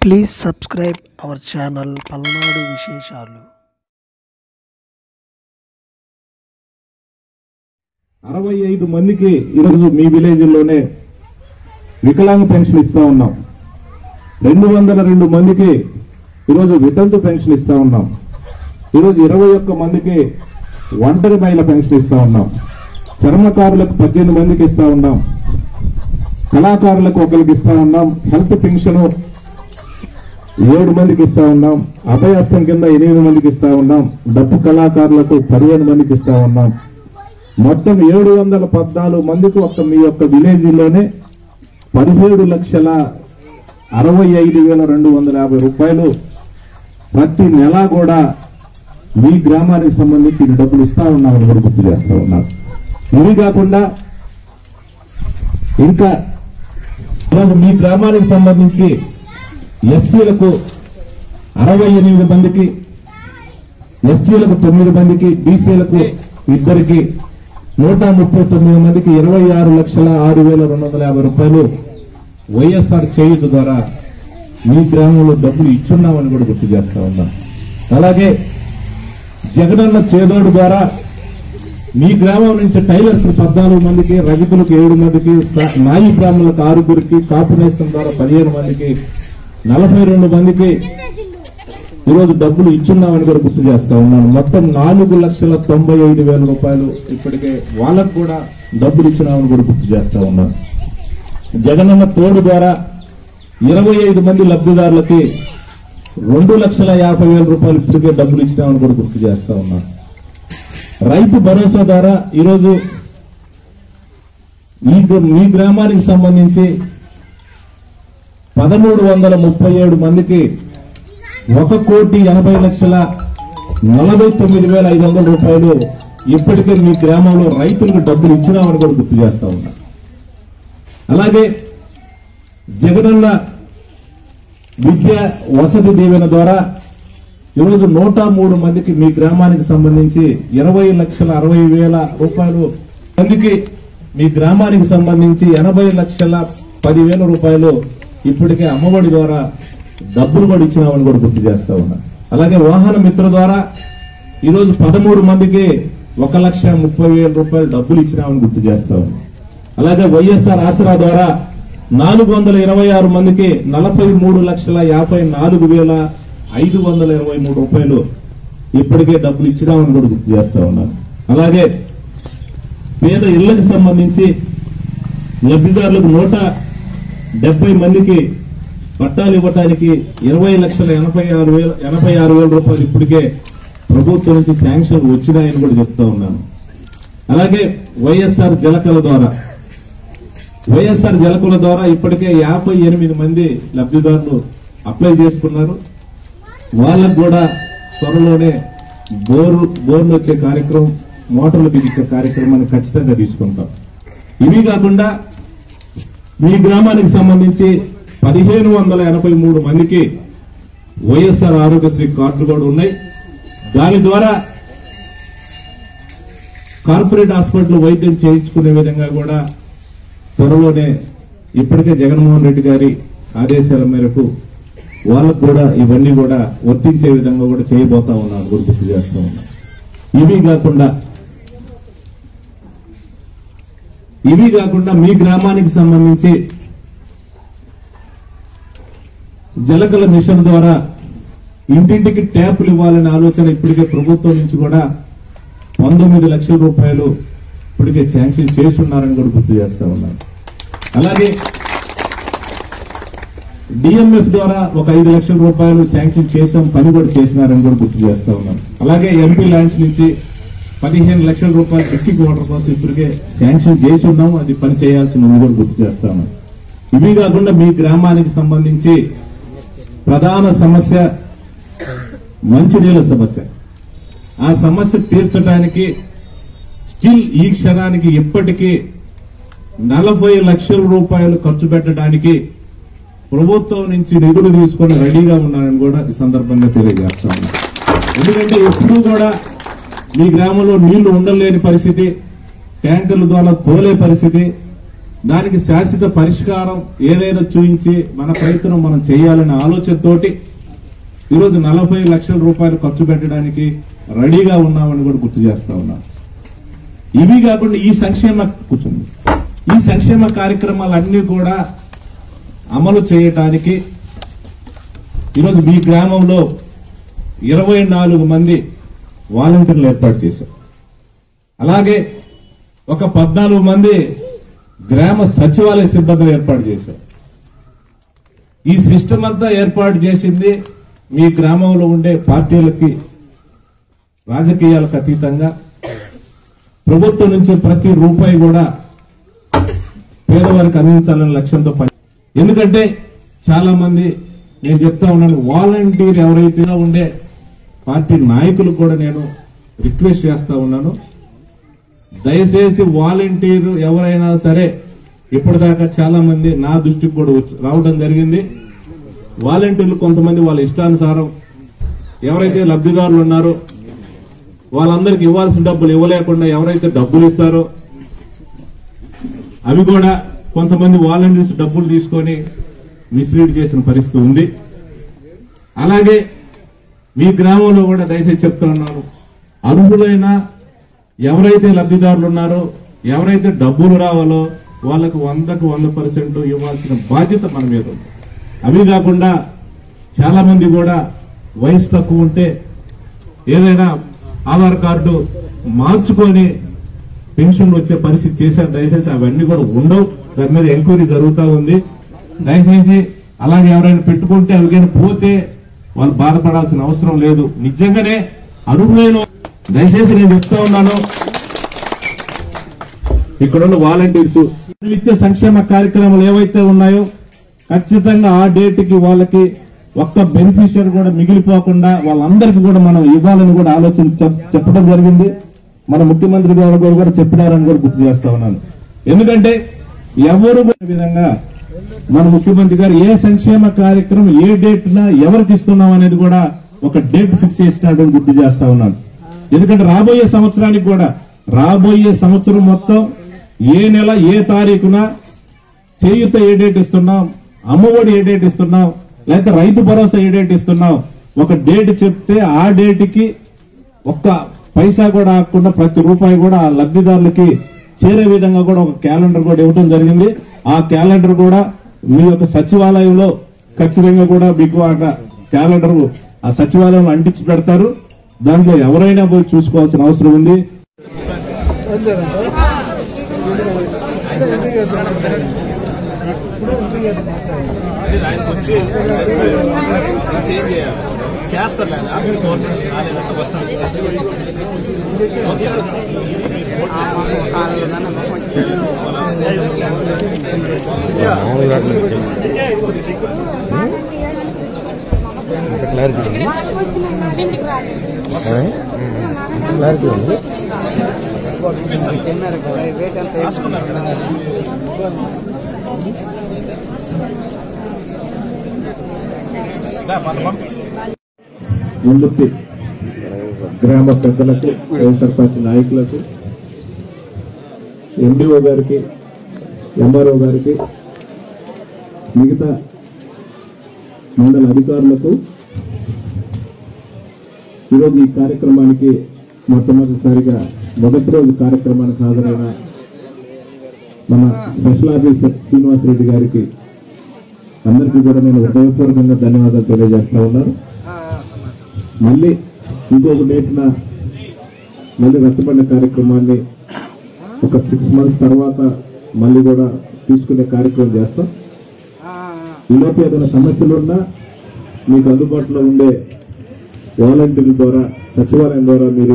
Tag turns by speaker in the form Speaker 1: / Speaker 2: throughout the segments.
Speaker 1: please subscribe our channel Palnadu విశేషాలు
Speaker 2: అరవై ఐదు మందికి ఈరోజు మీ విలేజ్ లోనే వికలాంగ పెన్షన్ ఇస్తా ఉన్నాం రెండు వందల రెండు మందికి ఈరోజు వితంతు పెన్షన్ ఇస్తా ఉన్నాం ఈరోజు ఇరవై ఒక్క మందికి ఒంటరి మహిళ పెన్షన్ ఇస్తా ఉన్నాం చర్మకారులకు పద్దెనిమిది మందికి ఇస్తా ఉన్నాం కళాకారులకు ఒకరికి ఇస్తా ఉన్నాం హెల్త్ పెన్షన్ ఏడు మందికి ఇస్తా ఉన్నాం అభయహస్తం కింద ఎనిమిది మందికి ఇస్తా ఉన్నాం డప్పు కళాకారులకు పదిహేను మందికి ఇస్తా ఉన్నాం మొత్తం ఏడు వందల పద్నాలుగు మందికి ఒక్క మీ యొక్క విలేజ్ లోనే పదిహేడు లక్షల అరవై ఐదు వేల రెండు వందల యాభై రూపాయలు ప్రతి నెల కూడా మీ గ్రామానికి సంబంధించి ఈ డబ్బులు ఇస్తా ఉన్నామని కూడా గుర్తు చేస్తా ఉన్నారు ఇవి కాకుండా ఇంకా ఈరోజు మీ గ్రామానికి సంబంధించి ఎస్సీలకు అరవై ఎనిమిది మందికి ఎస్టీలకు తొమ్మిది మందికి బీసీలకు ఇద్దరికి నూట ముప్పై తొమ్మిది మందికి ఇరవై ఆరు లక్షల ఆరు వేల రెండు వందల యాభై రూపాయలు వైఎస్ఆర్ చేయుత ద్వారా మీ గ్రామంలో డబ్బులు ఇచ్చున్నామని కూడా గుర్తు చేస్తా ఉన్నాం అలాగే జగనన్న చేదోడు ద్వారా మీ గ్రామం నుంచి టైలర్స్ పద్నాలుగు మందికి రజకులకు ఏడు మందికి స- నాయి బ్రాహ్మణులకు ఆరుగురికి కాపు నేస్తం ద్వారా పదిహేను మందికి నలభై రెండు మందికి ఈరోజు డబ్బులు ఇచ్చున్నామని కూడా గుర్తు చేస్తా ఉన్నాను మొత్తం నాలుగు లక్షల తొంభై ఐదు వేల రూపాయలు ఇప్పటికే వాళ్ళకు కూడా డబ్బులు ఇచ్చినామని కూడా గుర్తు చేస్తా ఉన్నాను జగనన్న తోడు ద్వారా ఇరవై ఐదు మంది లబ్ధిదారులకి రెండు లక్షల యాభై వేల రూపాయలు ఇప్పటికే డబ్బులు ఇచ్చినామని కూడా గుర్తు చేస్తా ఉన్నాను రైతు భరోసా ద్వారా ఈరోజు ఈ గ్ర- మీ గ్రామానికి సంబంధించి పదమూడు వందల ముప్పై ఏడు మందికి ఒక కోటి ఎనభై లక్షల నలభై తొమ్మిది వేల ఐదు వందల రూపాయలు ఇప్పటికే మీ గ్రామంలో రైతులకు డబ్బులు ఇచ్చినామని కూడా గుర్తు చేస్తా ఉన్నా అలాగే జగనన్న విద్య వసతి దీవెన ద్వారా ఈరోజు నూట మూడు మందికి మీ గ్రామానికి సంబంధించి ఇరవై లక్షల అరవై వేల రూపాయలు మందికి మీ గ్రామానికి సంబంధించి ఎనభై లక్షల పదివేల రూపాయలు ఇప్పటికే అమ్మఒడి ద్వారా డబ్బులు కూడా ఇచ్చినామని కూడా గుర్తు చేస్తా ఉన్నా అలాగే వాహన మిత్ర ద్వారా ఈరోజు పదమూడు మందికి ఒక లక్ష ముప్పై వేల రూపాయలు డబ్బులు ఇచ్చినామని గుర్తు చేస్తా ఉన్నా అలాగే వైఎస్ఆర్ ఆసరా ద్వారా నాలుగు వందల ఇరవై ఆరు మందికి నలభై మూడు లక్షల యాభై నాలుగు వేల ఐదు వందల ఇరవై మూడు రూపాయలు ఇప్పటికే డబ్బులు ఇచ్చినామని కూడా గుర్తు చేస్తా ఉన్నారు అలాగే పేద ఇళ్లకు సంబంధించి లబ్ధిదారులకు నూట డెబ్బై మందికి పట్టాలు ఇవ్వటానికి ఇరవై లక్షల ఎనభై ఆరు వేల ఎనభై ఆరు వేల రూపాయలు ఇప్పటికే ప్రభుత్వం నుంచి శాంక్షన్ వచ్చినాయని కూడా చెప్తా ఉన్నాను అలాగే వైఎస్ఆర్ జలకల ద్వారా వైఎస్ఆర్ జలకుల ద్వారా ఇప్పటికే యాభై ఎనిమిది మంది లబ్ధిదారులు అప్లై చేసుకున్నారు వాళ్ళకు కూడా త్వరలోనే బోరు బోర్లు వచ్చే కార్యక్రమం మోటార్లు బిగించే కార్యక్రమాన్ని ఖచ్చితంగా తీసుకుంటాం ఇవి కాకుండా మీ గ్రామానికి సంబంధించి పదిహేను వందల ఎనభై మూడు మందికి వైఎస్ఆర్ ఆరోగ్యశ్రీ కార్డులు కూడా ఉన్నాయి దాని ద్వారా కార్పొరేట్ హాస్పిటల్ వైద్యం చేయించుకునే విధంగా కూడా త్వరలోనే ఇప్పటికే జగన్మోహన్ రెడ్డి గారి ఆదేశాల మేరకు వాళ్ళకు కూడా ఇవన్నీ కూడా వర్తించే విధంగా కూడా చేయబోతా ఉన్నాను కూడా గుర్తు చేస్తా ఉన్నా ఇవి కాకుండా ఇవి కాకుండా మీ గ్రామానికి సంబంధించి జలకల మిషన్ ద్వారా ఇంటింటికి ట్యాపులు ఇవ్వాలనే ఆలోచన ఇప్పటికే ప్రభుత్వం నుంచి కూడా పంతొమ్మిది లక్షల రూపాయలు ఇప్పటికే శాంక్షన్ చేస్తున్నారని కూడా గుర్తు చేస్తా ఉన్నారు అలాగే డిఎంఎఫ్ ద్వారా ఒక ఐదు లక్షల రూపాయలు శాంక్షన్ చేసాం పని కూడా చేసినారని కూడా గుర్తు చేస్తా ఉన్నాను అలాగే ఎంపీ ల్యాండ్స్ నుంచి పదిహేను లక్షల రూపాయలు డిస్టిక్ వాటర్ కోసం ఇప్పటికే శాంక్షన్ చేసి ఉన్నాం అది పని చేయాల్సిన ఉంది కూడా గుర్తు చేస్తాము ఇవి కాకుండా మీ గ్రామానికి సంబంధించి ప్రధాన సమస్య మంచినీళ్ళ సమస్య ఆ సమస్య తీర్చడానికి స్టిల్ ఈ క్షణానికి ఇప్పటికీ నలభై లక్షల రూపాయలు ఖర్చు పెట్టడానికి ప్రభుత్వం నుంచి నిధులు తీసుకొని రెడీగా ఉన్నారని కూడా ఈ సందర్భంగా తెలియజేస్తా ఉన్నా ఎందుకంటే ఎప్పుడూ కూడా మీ గ్రామంలో నీళ్లు ఉండలేని పరిస్థితి ట్యాంకర్ల ద్వారా తోలే పరిస్థితి దానికి శాశ్వత పరిష్కారం ఏదైనా చూపించి మన ప్రయత్నం మనం చేయాలనే ఆలోచనతోటి ఈరోజు నలభై లక్షల రూపాయలు ఖర్చు పెట్టడానికి రెడీగా ఉన్నామని కూడా గుర్తు చేస్తా ఉన్నాం ఇవి కాకుండా ఈ సంక్షేమ కూర్చుంది ఈ సంక్షేమ కార్యక్రమాలన్నీ కూడా అమలు చేయటానికి ఈరోజు మీ గ్రామంలో ఇరవై నాలుగు మంది వాలంటీర్లు ఏర్పాటు చేశారు అలాగే ఒక పద్నాలుగు మంది గ్రామ సచివాలయ సిబ్బందిని ఏర్పాటు చేశారు ఈ సిస్టమ్ అంతా ఏర్పాటు చేసింది మీ గ్రామంలో ఉండే పార్టీలకి రాజకీయాలకు అతీతంగా ప్రభుత్వం నుంచి ప్రతి రూపాయి కూడా పేదవారికి అందించాలనే లక్ష్యంతో పని ఎందుకంటే చాలా మంది నేను చెప్తా ఉన్నాను వాలంటీర్ ఎవరైతే ఉండే పార్టీ నాయకులు కూడా నేను రిక్వెస్ట్ చేస్తా ఉన్నాను దయచేసి వాలంటీర్ ఎవరైనా సరే ఇప్పటిదాకా చాలా మంది నా దృష్టికి కూడా వచ్చి- రావడం జరిగింది వాలంటీర్లు కొంతమంది వాళ్ళ ఇష్టానుసారం ఎవరైతే లబ్ధిదారులు ఉన్నారో వాళ్ళందరికి ఇవ్వాల్సిన డబ్బులు ఇవ్వలేకుండా ఎవరైతే డబ్బులు ఇస్తారో అవి కూడా కొంతమంది వాలంటీర్స్ డబ్బులు తీసుకొని మిస్లీడ్ చేసిన పరిస్థితి ఉంది అలాగే మీ గ్రామంలో కూడా దయచేసి చెప్తా ఉన్నాను అర్హులైన ఎవరైతే లబ్ధిదారులు ఉన్నారో ఎవరైతే డబ్బులు రావాలో వాళ్ళకు వందకు వంద పర్సెంట్ ఇవ్వాల్సిన బాధ్యత మన మీద ఉంది అవి కాకుండా చాలా మంది కూడా వయసు తక్కువ ఉంటే ఏదైనా ఆధార్ కార్డు మార్చుకొని పెన్షన్ వచ్చే పరిస్థితి చేశారు దయచేసి అవన్నీ కూడా ఉండవు దాని మీద ఎంక్వైరీ జరుగుతూ ఉంది దయచేసి అలాగే ఎవరైనా పెట్టుకుంటే అవి కానీ పోతే వాళ్ళు బాధపడాల్సిన అవసరం లేదు నిజంగానే అర్హులైన దయచేసి నేను చెప్తా ఉన్నాను ఇక్కడ ఉన్న వాలంటీర్స్ ఇచ్చే సంక్షేమ కార్యక్రమాలు ఏవైతే ఉన్నాయో ఖచ్చితంగా ఆ డేట్ కి వాళ్ళకి ఒక్క బెనిఫిషియర్ కూడా మిగిలిపోకుండా వాళ్ళందరికీ కూడా మనం ఇవ్వాలని కూడా ఆలోచన చెప్- చెప్పడం జరిగింది మన ముఖ్యమంత్రి గారు కూడా కూడా చెప్పినారని కూడా గుర్తు చేస్తా ఉన్నాను ఎందుకంటే ఎవరు కూడా ఈ విధంగా మన ముఖ్యమంత్రి గారు ఏ సంక్షేమ కార్యక్రమం ఏ డేట్ నా ఎవరికి ఇస్తున్నాం అనేది కూడా ఒక డేట్ ఫిక్స్ చేసినట్టు గుర్తు చేస్తా ఉన్నాను ఎందుకంటే రాబోయే సంవత్సరానికి కూడా రాబోయే సంవత్సరం మొత్తం ఏ నెల ఏ తారీఖున చేయుత ఏ డేట్ ఇస్తున్నాం అమ్మఒడి ఏ డేట్ ఇస్తున్నాం లేకపోతే రైతు భరోసా ఏ డేట్ ఇస్తున్నాం ఒక డేట్ చెప్తే ఆ డేట్ కి ఒక్క పైసా కూడా ఆకుండా ప్రతి రూపాయి కూడా ఆ లబ్ధిదారులకి చేరే విధంగా కూడా ఒక క్యాలెండర్ కూడా ఇవ్వడం జరిగింది ఆ క్యాలెండర్ కూడా మీ యొక్క సచివాలయంలో ఖచ్చితంగా కూడా మీకు ఆ క్యాలెండర్ ఆ సచివాలయంలో అంటించి పెడతారు దాంట్లో ఎవరైనా పోయి చూసుకోవాల్సిన అవసరం ఉంది
Speaker 3: ఆయనకు వచ్చి చేంజ్ చేయాలి చేస్తారు లేదా గవర్నమెంట్ రాలేదంటే వస్తాను ఓకే
Speaker 4: క్లారిటీ ఉంది క్లారిటీ ఉంది
Speaker 3: రాసుకున్నారు కదా దా, మనం పంపించి
Speaker 2: ముందుకి గ్రామ పెద్దలకు వైఎస్ఆర్ పార్టీ నాయకులకు ఎండిఓ గారికి ఎంఆర్ఓ గారికి మిగతా మండల అధికారులకు ఈరోజు ఈ కార్యక్రమానికి మొట్టమొదటిసారిగా మొదటి రోజు కార్యక్రమానికి హాజరైన మన స్పెషల్ ఆఫీసర్ శ్రీనివాసరెడ్డి గారికి అందరికీ కూడా నేను హృదయపూర్వకంగా ధన్యవాదాలు తెలియజేస్తా ఉన్నాను మళ్ళీ ఇంకొక డేట్న మళ్ళీ రచ్చబండ కార్యక్రమాన్ని ఒక సిక్స్ మంత్స్ తర్వాత మళ్ళీ కూడా తీసుకునే కార్యక్రమం చేస్తాం ఈలోపు ఏదైనా సమస్యలు ఉన్నా మీకు అందుబాటులో ఉండే వాలంటీర్ల ద్వారా సచివాలయం ద్వారా మీరు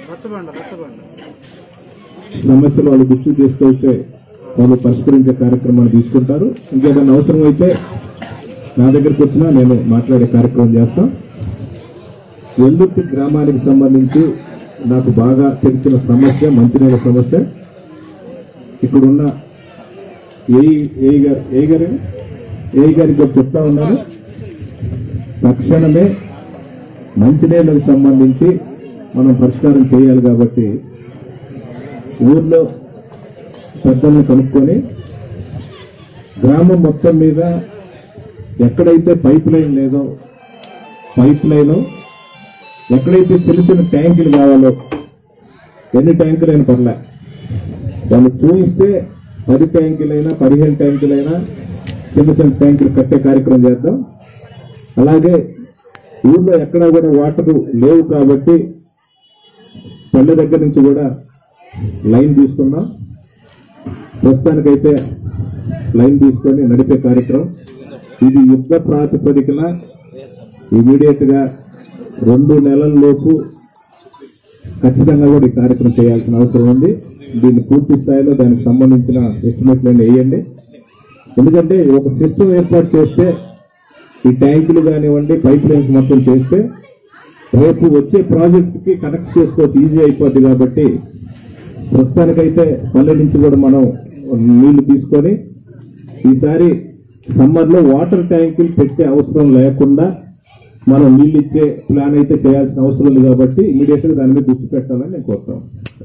Speaker 2: సమస్యలు వాళ్ళు దృష్టికి తీసుకెళ్తే వాళ్ళు పరిష్కరించే కార్యక్రమాన్ని తీసుకుంటారు ఇంకేదైనా అవసరం అయితే నా దగ్గరికి వచ్చినా నేను మాట్లాడే కార్యక్రమం చేస్తాం వెల్లుర్తి గ్రామానికి సంబంధించి నాకు బాగా తెలిసిన సమస్య మంచినీళ్ళ సమస్య ఇక్కడున్న ఏ ఏ గారు ఏ గారు ఏ గారికి ఒకటి చెప్తా ఉన్నాను తక్షణమే మంచినీళ్ళకి సంబంధించి మనం పరిష్కారం చేయాలి కాబట్టి ఊర్లో పెద్దల్ని కనుక్కొని గ్రామం మొత్తం మీద ఎక్కడైతే పైప్ లైన్ లేదో పైప్ లైన్ ఎక్కడైతే చిన్న చిన్న ట్యాంకులు కావాలో ఎన్ని ట్యాంకులైనా పర్లే వాళ్ళు చూపిస్తే పది ట్యాంకులైనా పదిహేను ట్యాంకులైనా చిన్న చిన్న ట్యాంకులు కట్టే కార్యక్రమం చేద్దాం అలాగే ఊర్లో ఎక్కడా కూడా వాటర్ లేవు కాబట్టి పల్లె దగ్గర నుంచి కూడా లైన్ తీసుకున్నాం ప్రస్తుతానికైతే లైన్ తీసుకొని నడిపే కార్యక్రమం ఇది యుద్ధ ప్రాతిపదికన ఇమీడియట్ గా రెండు నెలల లోపు ఖచ్చితంగా కూడా ఈ కార్యక్రమం చేయాల్సిన అవసరం ఉంది దీన్ని పూర్తి స్థాయిలో దానికి సంబంధించిన ఎస్టిమేట్లన్నీ వేయండి ఎందుకంటే ఒక సిస్టమ్ ఏర్పాటు చేస్తే ఈ ట్యాంకులు కానివ్వండి పైప్ లైన్స్ మొత్తం చేస్తే రేపు వచ్చే ప్రాజెక్ట్ కి కనెక్ట్ చేసుకోవచ్చు ఈజీ అయిపోద్ది కాబట్టి ప్రస్తుతానికైతే పల్లె నుంచి కూడా మనం నీళ్లు తీసుకొని ఈసారి సమ్మర్ లో వాటర్ ట్యాంకులు పెట్టే అవసరం లేకుండా మనం నీళ్ళు ఇచ్చే ప్లాన్ అయితే చేయాల్సిన అవసరం ఉంది కాబట్టి ఇమీడియట్ గా దాని మీద దృష్టి పెట్టాలని నేను కోరుతాను